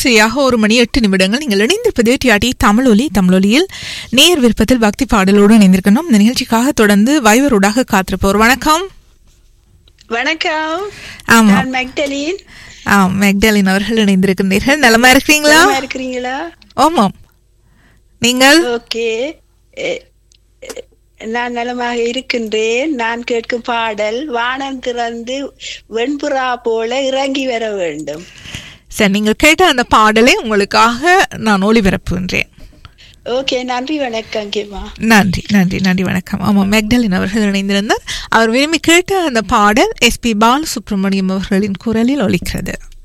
சரியாக ஒரு மணி எட்டு நிமிடங்கள் நீங்கள் இணைந்திருப்பது டிஆர்டி தமிழொலி தமிழொலியில் நேர் விருப்பத்தில் பக்தி பாடலோடு இணைந்திருக்கணும் இந்த நிகழ்ச்சிக்காக தொடர்ந்து வைவரோடாக காத்திருப்போர் வணக்கம் வணக்கம் ஆமா நான் மெக்டலின் ஆ மெக்டலின் அவர்கள் இணைந்திருக்கின்றீர்கள் நலமா இருக்கிறீங்களா நலமா இருக்கிறீங்களா ஆமாம் நீங்கள் ஓகே எ- எ- நான் நலமாக இருக்கின்றேன் நான் கேட்கும் பாடல் வானம் திறந்து வெண்புறா போல இறங்கி வர வேண்டும் சரி நீங்கள் கேட்ட அந்த பாடலை உங்களுக்காக நான் ஒளிபரப்புகின்றேன் ஓகே நன்றி வணக்கம் கேமா நன்றி நன்றி நன்றி வணக்கம் ஆமாம் மெக்டலின் அவர்கள் இணைந்திருந்தார் அவர் விரும்பி கேட்ட அந்த பாடல் எஸ்பி பாலசுப்ரமணியம் அவர்களின் குரலில் ஒலிக்கிறது